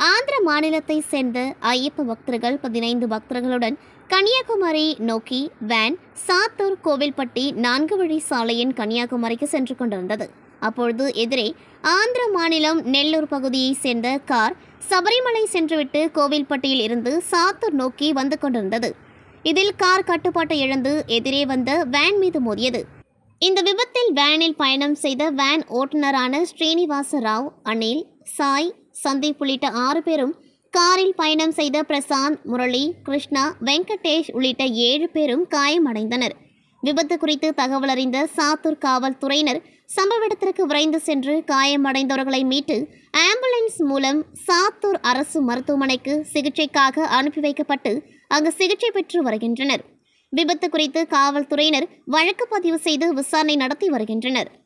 ஆந்திர மாநிலத்தை சேர்ந்த ஐயப்ப பக்தர்கள் பதினைந்து பக்தர்களுடன் கன்னியாகுமரி நோக்கி வேன் சாத்தூர் கோவில்பட்டி நான்கு வழி சாலையின் கன்னியாகுமரிக்கு சென்று கொண்டிருந்தது அப்பொழுது எதிரே ஆந்திர மாநிலம் நெல்லூர் பகுதியைச் சேர்ந்த கார் சபரிமலை சென்றுவிட்டு கோவில்பட்டியில் இருந்து சாத்தூர் நோக்கி வந்து கொண்டிருந்தது இதில் கார் கட்டுப்பாட்டை இழந்து எதிரே வந்த வேன் மீது மோதியது இந்த விபத்தில் வேனில் பயணம் செய்த வேன் ஓட்டுநரான ஸ்ரீனிவாச ராவ் அனில் சாய் சந்தீப் உள்ளிட்ட ஆறு பேரும் காரில் பயணம் செய்த பிரசாந்த் முரளி கிருஷ்ணா வெங்கடேஷ் உள்ளிட்ட ஏழு பேரும் காயமடைந்தனர் விபத்து குறித்து தகவல் அறிந்த சாத்தூர் காவல்துறையினர் சம்பவ இடத்திற்கு விரைந்து சென்று காயமடைந்தவர்களை மீட்டு ஆம்புலன்ஸ் மூலம் சாத்தூர் அரசு மருத்துவமனைக்கு சிகிச்சைக்காக அனுப்பி வைக்கப்பட்டு அங்கு சிகிச்சை பெற்று வருகின்றனர் விபத்து குறித்து காவல்துறையினர் வழக்கு பதிவு செய்து விசாரணை நடத்தி வருகின்றனர்